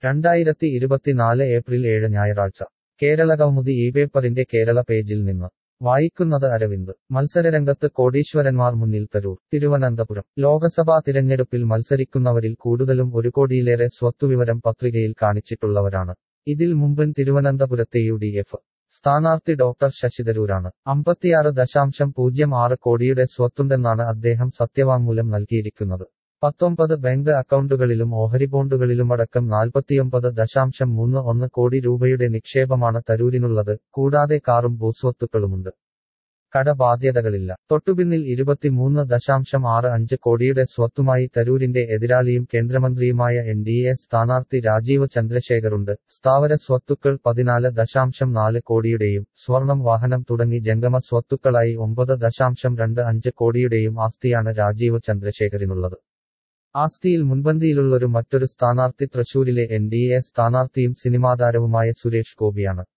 രണ്ടായിരത്തി ഇരുപത്തിനാല് ഏപ്രിൽ ഏഴ് ഞായറാഴ്ച കേരളകൗമുദി ഈ പേപ്പറിന്റെ കേരള പേജിൽ നിന്ന് വായിക്കുന്നത് അരവിന്ദ് മത്സരരംഗത്ത് കോടീശ്വരന്മാർ മുന്നിൽ തരൂർ തിരുവനന്തപുരം ലോക്സഭാ തിരഞ്ഞെടുപ്പിൽ മത്സരിക്കുന്നവരിൽ കൂടുതലും ഒരു കോടിയിലേറെ സ്വത്തുവിവരം പത്രികയിൽ കാണിച്ചിട്ടുള്ളവരാണ് ഇതിൽ മുമ്പൻ തിരുവനന്തപുരത്തെ യു ഡി എഫ് സ്ഥാനാർത്ഥി ഡോക്ടർ ശശിതരൂരാണ് അമ്പത്തിയാറ് ദശാംശം പൂജ്യം ആറ് കോടിയുടെ സ്വത്തുണ്ടെന്നാണ് അദ്ദേഹം സത്യവാങ്മൂലം നൽകിയിരിക്കുന്നത് പത്തൊമ്പത് ബാങ്ക് അക്കൗണ്ടുകളിലും ഓഹരി ബോണ്ടുകളിലുമടക്കം നാൽപ്പത്തിയൊമ്പത് ദശാംശം മൂന്ന് ഒന്ന് കോടി രൂപയുടെ നിക്ഷേപമാണ് തരൂരിനുള്ളത് കൂടാതെ കാറും ഭൂസ്വത്തുക്കളുമുണ്ട് കടബാധ്യതകളില്ല തൊട്ടുപിന്നിൽ ഇരുപത്തിമൂന്ന് ദശാംശം ആറ് അഞ്ച് കോടിയുടെ സ്വത്തുമായി തരൂരിന്റെ എതിരാളിയും കേന്ദ്രമന്ത്രിയുമായ എൻ ഡി എ സ്ഥാനാർത്ഥി രാജീവ് ചന്ദ്രശേഖറുണ്ട് സ്ഥാവര സ്വത്തുക്കൾ പതിനാല് ദശാംശം നാല് കോടിയുടെയും സ്വർണം വാഹനം തുടങ്ങി ജംഗമ സ്വത്തുക്കളായി ഒമ്പത് ദശാംശം രണ്ട് അഞ്ച് കോടിയുടെയും ആസ്തിയാണ് രാജീവ് ചന്ദ്രശേഖറിനുള്ളത് ആസ്തിയിൽ മുൻപന്തിയിലുള്ളൊരു മറ്റൊരു സ്ഥാനാർത്ഥി തൃശൂരിലെ എൻ ഡി എ സ്ഥാനാർത്ഥിയും സിനിമാതാരവുമായ സുരേഷ് ഗോപിയാണ്